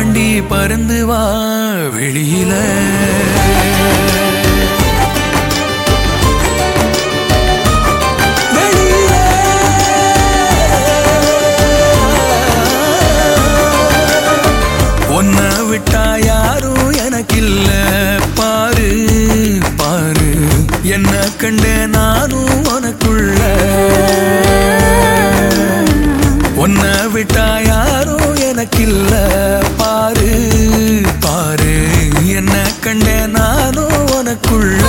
தாண்டி பறந்து வா வெளியில உன்னை விட்டா யாரும் எனக்கில்ல பாரு பாரு என்ன கண்ட நானும் உனக்குள்ள உன்னை விட்டா யாரும் எனக்கில்ல பாரு பாரு என்ன கண்ட நானும் உனக்குள்ள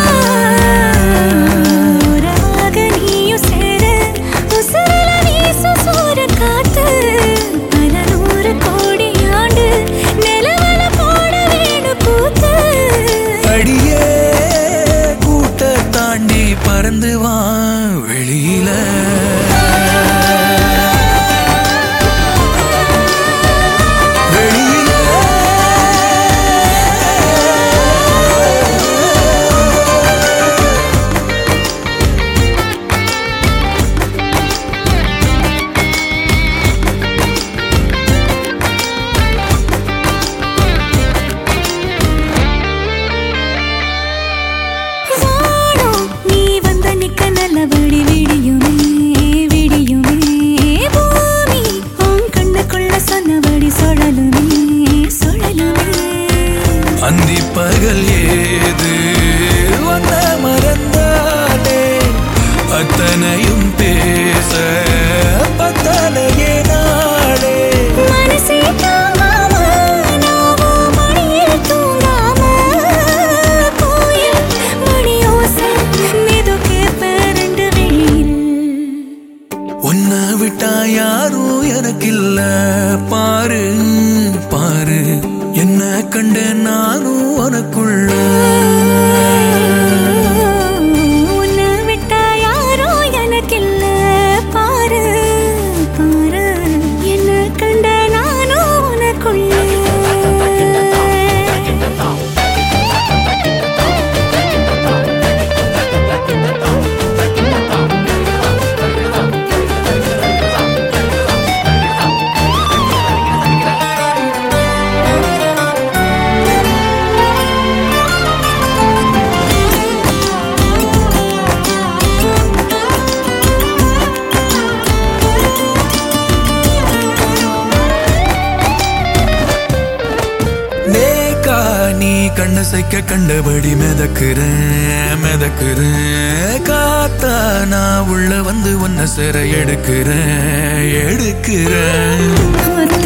உறவாக நீயும் சேர, உசுருல வீசும் சூறக்காத்து. பல நூறு கோடி ஆண்டு நிலவல போட வேணும் கூத்து. அடியே கூட்ட தாண்டி பறந்து வா வெளியில வானம் நீ வந்த நிக்க நல்லபடி விடியுமே, விடியுமே. பூமி உன் கண்ணுக்குள்ள சொன்னபடி சுழலுமே, சுழலுமே. அந்தி பகல் ஏது வந்த மறந்தானே அத்தனையும் பேச பத்தனையே நாளே மனசே தாங்காம, நாவும் மடியில் தூங்காம, கோயில் மணியோசை மிதுக்கே பேரண்டு வெளியில். உன்னை விட்டா யாரும் எனக்கில்ல பாரு பாரு என்ன கண்ட நானும் உனக்குள்ள உன்னை விட்டா யாரோ எனக்கில்ல பாரு பாரு என்ன கண்ட நானோ உனக்குள்ள நேக்கா நீ கண்ணு சைக்க கண்டபடி மிதக்குறேன் மிதக்குறேன் காத்தா நான் உள்ள வந்து உன்னை சிற எடுக்கிறேன் எடுக்கிறேன் ஒரு